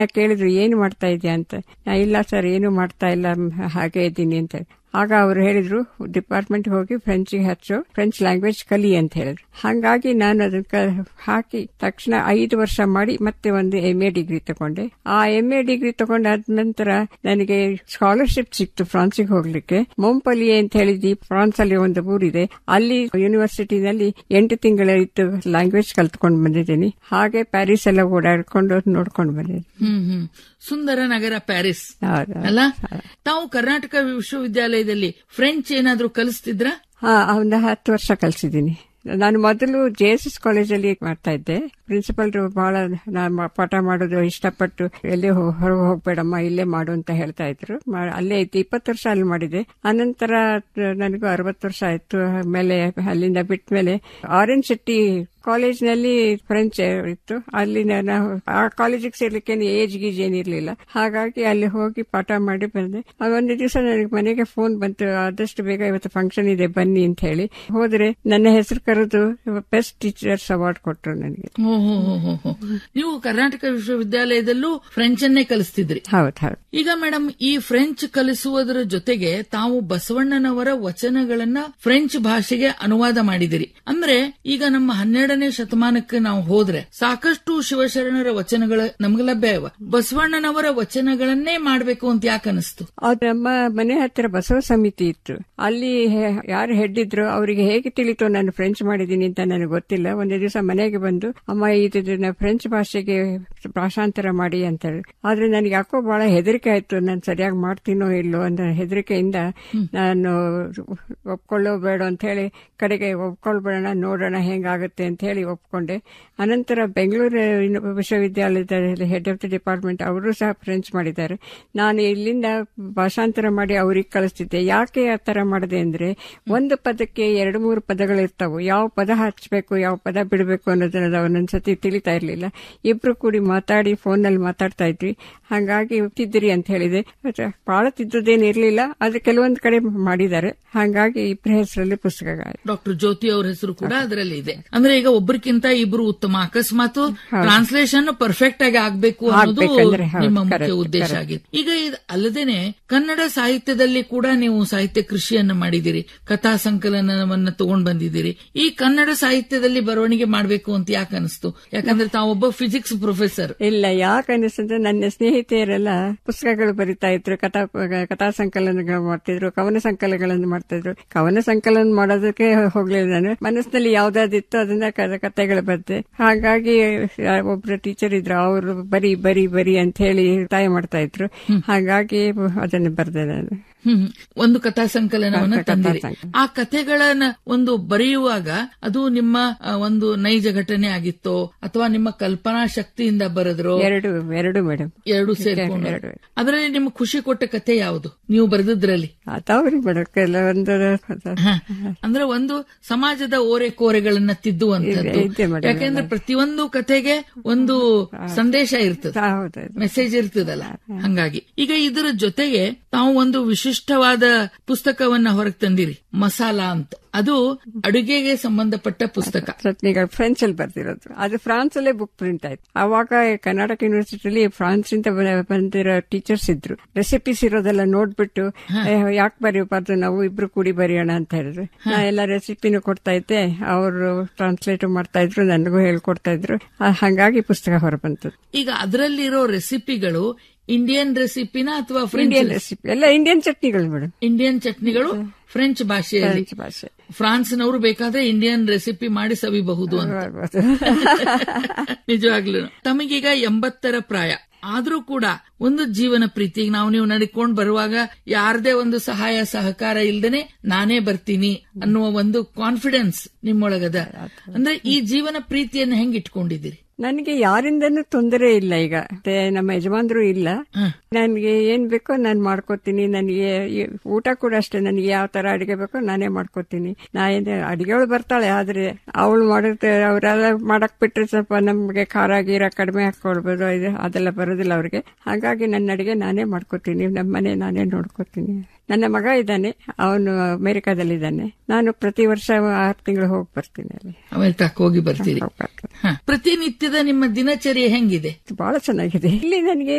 ಕೇಳಿದ್ರು ಏನು ಮಾಡ್ತಾ ಇದೆಯಾ ಅಂತ ನಾ ಇಲ್ಲ ಸರ್ ಏನು ಮಾಡ್ತಾ ಇಲ್ಲ ಮ್, ಹಾಗೆ ಇದ್ದೀನಿ ಅಂತ ಆಗ ಅವರು ಹೇಳಿದ್ರು ಡಿಪಾರ್ಟ್ಮೆಂಟ್ ಹೋಗಿ ಫ್ರೆಂಚಿಗೆ ಹಚ್ಚು ಫ್ರೆಂಚ್ ಲ್ಯಾಂಗ್ವೇಜ್ ಕಲಿ ಅಂತ ಹೇಳಿದ್ರು ಹಾಗಾಗಿ ನಾನು ಅದಕ್ಕೆ ಹಾಕಿ ತಕ್ಷಣ ಐದು ವರ್ಷ ಮಾಡಿ ಮತ್ತೆ ಒಂದು ಎಂ ಎ ಡಿಗ್ರಿ ತಗೊಂಡೆ ಆ ಎಂ ಎ ಡಿಗ್ರಿ ತಗೊಂಡಾದ ನಂತರ ನನಗೆ ಸ್ಕಾಲರ್ಶಿಪ್ ಸಿಕ್ತು ಫ್ರಾನ್ಸಿಗೆ ಹೋಗ್ಲಿಕ್ಕೆ ಮೊಂಪಲಿಯೆ ಅಂತ ಹೇಳಿದ್ವಿ ಫ್ರಾನ್ಸ್ ಅಲ್ಲಿ ಒಂದು ಊರಿದೆ ಅಲ್ಲಿ ಯೂನಿವರ್ಸಿಟಿನಲ್ಲಿ ಎಂಟು ತಿಂಗಳ ಇತ್ತು ಲ್ಯಾಂಗ್ವೇಜ್ ಕಲ್ತ್ಕೊಂಡು ಬಂದಿದ್ದೀನಿ ಹಾಗೆ ಪ್ಯಾರಿಸ್ ಎಲ್ಲ ಓಡಾಡ್ಕೊಂಡು ನೋಡ್ಕೊಂಡು ಬಂದಿದ್ದೀನಿ ಹ್ಮ್ ಹ್ಮ್ ಸುಂದರ ನಗರ ಪ್ಯಾರಿಸ್ ಹೌದು. ಅಲ್ಲ ತಾವು ಕರ್ನಾಟಕ ವಿಶ್ವವಿದ್ಯಾಲಯದಲ್ಲಿ ಫ್ರೆಂಚ್ ಏನಾದ್ರೂ ಕಲಿಸ್ತಿದ್ರಾ ಹಾ ಒಂದು ಹತ್ತು ವರ್ಷ ಕಲಿಸಿದ್ದೀನಿ ನಾನು ಮೊದಲು ಜೆ ಎಸ್ ಎಸ್ ಕಾಲೇಜಲ್ಲಿ ಮಾಡ್ತಾ ಇದ್ದೆ ಪ್ರಿನ್ಸಿಪಲ್ ಬಹಳ ನಾನು ಪಾಠ ಮಾಡೋದು ಇಷ್ಟಪಟ್ಟು ಎಲ್ಲಿ ಹೊರಗೆ ಹೋಗ್ಬೇಡಮ್ಮ ಇಲ್ಲೇ ಮಾಡು ಅಂತ ಹೇಳ್ತಾ ಇದ್ರು ಮಾ- ಅಲ್ಲೇ ಇತ್ತು ಇಪ್ಪತ್ತು ವರ್ಷ ಅಲ್ಲಿ ಮಾಡಿದೆ ಅನಂತರ ನನಗೂ ಅರವತ್ತು ವರ್ಷ ಆಯ್ತು ಆಮೇಲೆ ಅಲ್ಲಿಂದ ಬಿಟ್ಟ ಮೇಲೆ ಆರೆಂಜ್ ಶೆಟ್ಟಿ ಕಾಲೇಜ್ನಲ್ಲಿ ಫ್ರೆಂಚ್ ಇತ್ತು ಅಲ್ಲಿ ನಾನು ಆ ಕಾಲೇಜಿಗೆ ಸೇರ್ಲಿಕ್ಕೆ ಏಜ್ ಗೀಜ್ ಏನಿರ್ಲಿಲ್ಲ ಹಾಗಾಗಿ ಅಲ್ಲಿ ಹೋಗಿ ಪಾಠ ಮಾಡಿ ಬಂದೆ ಆಗ ಒಂದು ದಿವಸ ನನಗೆ ಮನೆಗೆ ಫೋನ್ ಬಂತು ಆದಷ್ಟು ಬೇಗ ಇವತ್ತು ಫಂಕ್ಷನ್ ಇದೆ ಬನ್ನಿ ಅಂತ ಹೇಳಿ ಹೋದ್ರೆ ನನ್ನ ಹೆಸರು ಕರೆದು ಬೆಸ್ಟ್ ಟೀಚರ್ಸ್ ಅವಾರ್ಡ್ ಕೊಟ್ರು ನನಗೆ ಹೋ, ಹೋ, ಹೋ, ಹೋ, ಹೋ. ನೀವು ಕರ್ನಾಟಕ ವಿಶ್ವವಿದ್ಯಾಲಯದಲ್ಲೂ ಫ್ರೆಂಚ್ ಅನ್ನೇ ಕಲಿಸ್ತಿದ್ರಿ ಹೌದು ಹೌದು ಈಗ ಮೇಡಮ್ ಈ ಫ್ರೆಂಚ್ ಕಲಿಸುವುದರ ಜೊತೆಗೆ ತಾವು ಬಸವಣ್ಣನವರ ವಚನಗಳನ್ನ ಫ್ರೆಂಚ್ ಭಾಷೆಗೆ ಅನುವಾದ ಮಾಡಿದಿರಿ ಅಂದ್ರೆ ಈಗ ನಮ್ಮ ಹನ್ನೆರಡನೇ ಶತಮಾನಕ್ಕೆ ನಾವು ಹೋದ್ರೆ ಸಾಕಷ್ಟು ಶಿವಶರಣರ ವಚನಗಳು ನಮ್ಗೆ ಲಭ್ಯ ಇವ ಬಸವಣ್ಣನವರ ವಚನಗಳನ್ನೇ ಮಾಡ್ಬೇಕು ಅಂತ ಯಾಕೆ ಅನಿಸ್ತು ಅದು ನಮ್ಮ ಮನೆ ಹತ್ತಿರ ಬಸವ ಸಮಿತಿ ಇತ್ತು ಅಲ್ಲಿ ಹೆ- ಯಾರು ಹೆಡ್ ಇದ್ರು ಅವರಿಗೆ ಹೇಗೆ ತಿಳಿತು ನಾನು ಫ್ರೆಂಚ್ ಮಾಡಿದ್ದೀನಿ ಅಂತ ನನಗೆ ಗೊತ್ತಿಲ್ಲ ಒಂದೇ ದಿವಸ ಮನೆಗೆ ಬಂದು ಅಮ್ಮ ಇದನ್ನ ಫ್ರೆಂಚ್ ಭಾಷೆಗೆ ಭಾಷಾಂತರ ಮಾಡಿ ಅಂತ ಹೇಳಿ ಆದ್ರೆ ನನಗೆ ಯಾಕೋ ಬಹಳ ಹೆದರಿಕೆ ಆಯ್ತು ನಾನು ಸರಿಯಾಗಿ ಮಾಡ್ತೀನೋ ಇಲ್ಲೋ ಅಂತ ಹೆದರಿಕೆಯಿಂದ ನಾನು ಒಪ್ಕೊಳ್ಳೋ ಬೇಡ ಅಂತ ಹೇಳಿ ಕಡೆಗೆ ಒಪ್ಕೊಳ್ಬೇಡ ನೋಡೋಣ ಹೆಂಗಾಗುತ್ತೆ ಅಂತ ಹೇಳಿ ಒಪ್ಕೊಂಡೆ ಅನಂತರ ಬೆಂಗಳೂರು ಯೂನಿ- ವಿಶ್ವವಿದ್ಯಾಲಯದ ಹೆಡ್ ಆಫ್ ದಿ ಡಿಪಾರ್ಟ್ಮೆಂಟ್ ಅವರು ಸಹ ಫ್ರೆಂಚ್ ಮಾಡಿದ್ದಾರೆ ನಾನು ಇಲ್ಲಿಂದ ಭಾಷಾಂತರ ಮಾಡಿ ಅವ್ರಿಗೆ ಕಳಿಸ್ತಿದ್ದೆ ಯಾಕೆ ಆ ತರ ಮಾಡಿದೆ ಅಂದ್ರೆ ಒಂದು ಪದಕ್ಕೆ ಎರಡು ಮೂರು ಪದಗಳು ಇರ್ತಾವು ಯಾವ ಪದ ಹಚ್ಚಬೇಕು ಯಾವ ಪದ ಬಿಡಬೇಕು ಅನ್ನೋದನ್ನ ಒಂದೊಂದ್ಸತಿ ತಿಳಿತಾ ಇರ್ಲಿಲ್ಲ ಇಬ್ರು ಕೂಡಿ ಮಾತಾಡಿ ಫೋನಲ್ಲಿ ಮಾತಾಡ್ತಾ ಇದ್ವಿ ಹಾಗಾಗಿ ತಿದ್ದಿರಿ ಅಂತ ಹೇಳಿದೆ ಮತ್ತೆ ಬಹಳ ತಿದ್ದದೇನು ಇರ್ಲಿಲ್ಲ ಆದ್ರೆ ಕೆಲವೊಂದು ಕಡೆ ಮಾಡಿದ್ದಾರೆ ಹಾಗಾಗಿ ಇಬ್ಬರ ಹೆಸರಲ್ಲಿ ಪುಸ್ತಕ ಆಯ್ತು. ಡಾಕ್ಟರ್ ಜ್ಯೋತಿ ಅವ್ರ ಹೆಸರು ಕೂಡ ಅದರಲ್ಲಿ ಇದೆ ಅಂದ್ರೆ ಈಗ ಒಬ್ಬರಿಗಿಂತ ಇಬ್ರು ಉತ್ತಮ ಅಕಸ್ಮಾತ್ ಟ್ರಾನ್ಸ್ಲೇಷನ್ ಪರ್ಫೆಕ್ಟ್ ಆಗಿ ಆಗ್ಬೇಕು ಅನ್ನೋದು ಆಗ್ಬೇಕಂದ್ರೆ ಹೌದು, ನಿಮ್ಮ ಮುಖ್ಯ correct, ಉದ್ದೇಶ correct. ಆಗಿದೆ ಈಗ ಇದು ಅಲ್ಲದೇನೆ ಕನ್ನಡ ಸಾಹಿತ್ಯದಲ್ಲಿ ಕೂಡ ನೀವು ಸಾಹಿತ್ಯ ಕೃಷಿಯನ್ನ ಮಾಡಿದಿರಿ ಕಥಾ ಸಂಕಲನವನ್ನ ತಗೊಂಡ್ ಬಂದಿದ್ದೀರಿ ಈ ಕನ್ನಡ ಸಾಹಿತ್ಯದಲ್ಲಿ ಬರವಣಿಗೆ ಮಾಡಬೇಕು ಅಂತ ಯಾಕೆ ಅನಿಸ್ತು ಯಾಕಂದ್ರೆ ತಾವೊಬ್ಬ ಫಿಸಿಕ್ಸ್ ಪ್ರೊಫೆಸರ್ ಇಲ್ಲ ಯಾಕೆ ಅನಿಸ್ತಂದ್ರೆ ನನ್ನ ಸ್ನೇಹಿತೆಯರೆಲ್ಲ ಪುಸ್ತಕಗಳು ಬರಿತಾ ಇದ್ರು ಕಥಾ ಕಥಾ ಸಂಕಲನಗಳು ಮಾಡ್ತಿದ್ರು ಕವನ ಸಂಕಲನಗಳನ್ನು ಮಾಡ್ತಿದ್ರು ಕವನ ಸಂಕಲನ ಮಾಡೋದಕ್ಕೆ ಹೋಗ್ಲಿಲ್ಲ ನಾನು ಮನಸ್ಸಿನಲ್ಲಿ ಯಾವ್ದಾದಿತ್ತು ಅದನ್ನ ಕ- ಕಥೆಗಳು ಬರ್ತೆ ಹಾಗಾಗಿ ಒಬ್ರು ಟೀಚರ್ ಇದ್ರು ಅವರು ಬರಿ ಬರಿ ಬರಿ ಅಂತ ಹೇಳಿ ಒತ್ತಾಯ ಮಾಡ್ತಾ ಇದ್ರು ಹಾಗಾಗಿ ಅದನ್ನು ಬರ್ದೆ ನಾನು ಹ್ಮ್ ಒಂದು ಕಥಾ ಸಂಕಲನವನ್ನ ಕಥಾ ತಂದಿರಿ ಸಂಕಲನ. ಆ ಕಥೆಗಳನ್ನ ಒಂದು ಬರೆಯುವಾಗ ಅದು ನಿಮ್ಮ ಆ, ಒಂದು ನೈಜ ಘಟನೆ ಆಗಿತ್ತೋ ಅಥವಾ ನಿಮ್ಮ ಕಲ್ಪನಾ ಶಕ್ತಿಯಿಂದ ಬರೆದ್ರೋ ಎರಡು ಎರಡು ಮೇಡಮ್ ಎರಡು ಸೇರ್ಕೊಂಡು ಎರಡು. ಅದರಲ್ಲಿ ನಿಮ್ಗೆ ಖುಷಿ ಕೊಟ್ಟ ಕಥೆ ಯಾವುದು ನೀವು ಬರೆದಿದ್ರಲ್ಲಿ ಅದಾವ್ರಿ ಮೇಡಮ್ ಕೆಲವೊಂದು ಹ. ಅಂದ್ರೆ ಒಂದು ಸಮಾಜದ ಓರೆ ಕೋರೆಗಳನ್ನ ತಿದ್ದುವಂತದ್ದು ಇದೆ- ಇದೆ madam. ಯಾಕೆಂದ್ರೆ ಪ್ರತಿಯೊಂದು ಕಥೆಗೆ ಒಂದು ಸಂದೇಶ ಇರ್ತದೆ ಹೌದು ಮೆಸೇಜ್ ಇರ್ತದಲ್ಲ ಹಂಗಾಗಿ ಈಗ ಇದರ ಜೊತೆಗೆ ತಾವು ಒಂದು ವಿಶಿಷ್ಟವಾದ ಪುಸ್ತಕವನ್ನ ಹೊರಗೆ ತಂದಿರಿ ಮಸಾಲಾ ಅಂತ ಅದು ಅಡುಗೆಗೆ ಸಂಬಂಧಪಟ್ಟ ಪುಸ್ತಕ ರತ್ನಿಗಳು ಫ್ರೆಂಚ್ ಅಲ್ಲಿ ಬರ್ದಿರೋದು ಅದು ಫ್ರಾನ್ಸ್ ಅಲ್ಲೇ ಬುಕ್ ಪ್ರಿಂಟ್ ಆಯ್ತು ಅವಾಗ ಕರ್ನಾಟಕ ಯೂನಿವರ್ಸಿಟಿಲಿ ಫ್ರಾನ್ಸ್ ಇಂದ ಬ- ಬಂದಿರೋ ಟೀಚರ್ಸ್ ಇದ್ರು ರೆಸಿಪೀಸ್ ಇರೋದೆಲ್ಲ ನೋಡ್ಬಿಟ್ಟು ಯಾಕೆ ಬರೆಯಬಾರ್ದು ನಾವು ಇಬ್ರು ಕೂಡಿ ಬರೆಯೋಣ ಅಂತ ಹೇಳಿದ್ರು ನಾ ಎಲ್ಲ ರೆಸಿಪಿನೂ ಕೊಡ್ತಾ ಇದ್ದೆ ಅವರು ಟ್ರಾನ್ಸ್ಲೇಟ್ ಮಾಡ್ತಾ ಇದ್ರು ನನಗೂ ಹೇಳ್ಕೊಡ್ತಾ ಇದ್ರು ಆ, ಹಾಗಾಗಿ ಪುಸ್ತಕ ಹೊರಬಂತು ಈಗ ಅದರಲ್ಲಿರೋ ರೆಸಿಪಿಗಳು ಇಂಡಿಯನ್ ರೆಸಿಪಿನ ಅಥವಾ ಫ್ರೆಂಚ್ ಇಂಡಿಯನ್ ರೆಸಿಪಿ ಎಲ್ಲ ಇಂಡಿಯನ್ ಚಟ್ನಿಗಳು ಮೇಡಮ್ ಇಂಡಿಯನ್ ಚಟ್ನಿಗಳು ಫ್ರೆಂಚ್ ಭಾಷೆಯಲ್ಲಿ ಫ್ರೆಂಚ್ ಭಾಷೆ ಫ್ರಾನ್ಸ್ನವರು ಬೇಕಾದ್ರೆ ಇಂಡಿಯನ್ ರೆಸಿಪಿ ಮಾಡಿ ಸವಿಬಹುದು ಅಂತ ಆಗ್ಬೋದು. ನಿಜವಾಗ್ಲೂ ತಮಗೀಗ ಎಂಬತ್ತರ ಪ್ರಾಯ ಆದ್ರೂ ಕೂಡ ಒಂದು ಜೀವನ ಪ್ರೀತಿ ಈಗ ನಾವು ನೀವು ನಡ್ಕೊಂಡ್ ಬರುವಾಗ ಯಾರದೇ ಒಂದು ಸಹಾಯ ಸಹಕಾರ ಇಲ್ದೇನೆ ನಾನೇ ಬರ್ತೀನಿ ಅನ್ನುವ ಒಂದು ಕಾನ್ಫಿಡೆನ್ಸ್ ನಿಮ್ಮೊಳಗದ ಅಂದ್ರೆ ಈ ಜೀವನ ಪ್ರೀತಿಯನ್ನು ಹೆಂಗ್ ಇಟ್ಕೊಂಡಿದ್ದೀರಿ ನನಗೆ ಯಾರಿಂದನೂ ತೊಂದರೆ ಇಲ್ಲ ಈಗ ಮತ್ತೆ ನಮ್ಮ ಯಜಮಾನ್ರು ಇಲ್ಲ ನನಗೆ ಏನ್ ಬೇಕೋ ನಾನು ಮಾಡ್ಕೋತೀನಿ ನನಗೆ ಈ ಊಟ ಕೂಡ ಅಷ್ಟೇ ನನಗೆ ಯಾವ ತರ ಅಡಿಗೆ ಬೇಕೋ ನಾನೇ ಮಾಡ್ಕೋತೀನಿ ನಾ ಏನು ಅಡಿಗೆವಳು ಬರ್ತಾಳೆ ಆದ್ರೆ ಅವಳು ಮಾಡುತ್ತೆ ಅವರೆಲ್ಲ ಮಾಡಕ್ ಬಿಟ್ರೆ ಸ್ವಲ್ಪ ನಮ್ಗೆ ಖಾರ ಗೀರ ಕಡಿಮೆ ಹಾಕೊಳ್ಬೋದು ಇದು ಅದೆಲ್ಲ ಬರೋದಿಲ್ಲ ಅವ್ರಿಗೆ ಹಾಗಾಗಿ ನನ್ನ ಅಡಿಗೆ ನಾನೇ ಮಾಡ್ಕೋತೀನಿ ನಮ್ಮ ಮನೆ ನಾನೇ ನೋಡ್ಕೋತೀನಿ ನನ್ನ ಮಗ ಇದ್ದಾನೆ ಅವನು ಅಮೆರಿಕಾದಲ್ಲಿದ್ದಾನೆ ನಾನು ಪ್ರತಿ ವರ್ಷ ಆರು ತಿಂಗಳು ಹೋಗಿ ಬರ್ತೀನಿ ಅಲ್ಲಿ ಅಮೆರಿಕಕ್ಕೆ ಹೋಗಿ ಬರ್ತೀರಿ ಹೋಗ್ ಬರ್ತೀನಿ. ಹ. ಪ್ರತಿನಿತ್ಯದ ನಿಮ್ಮ ದಿನಚರಿ ಹೆಂಗಿದೆ ಬಹಳ ಚೆನ್ನಾಗಿದೆ ಇಲ್ಲಿ ನನಗೆ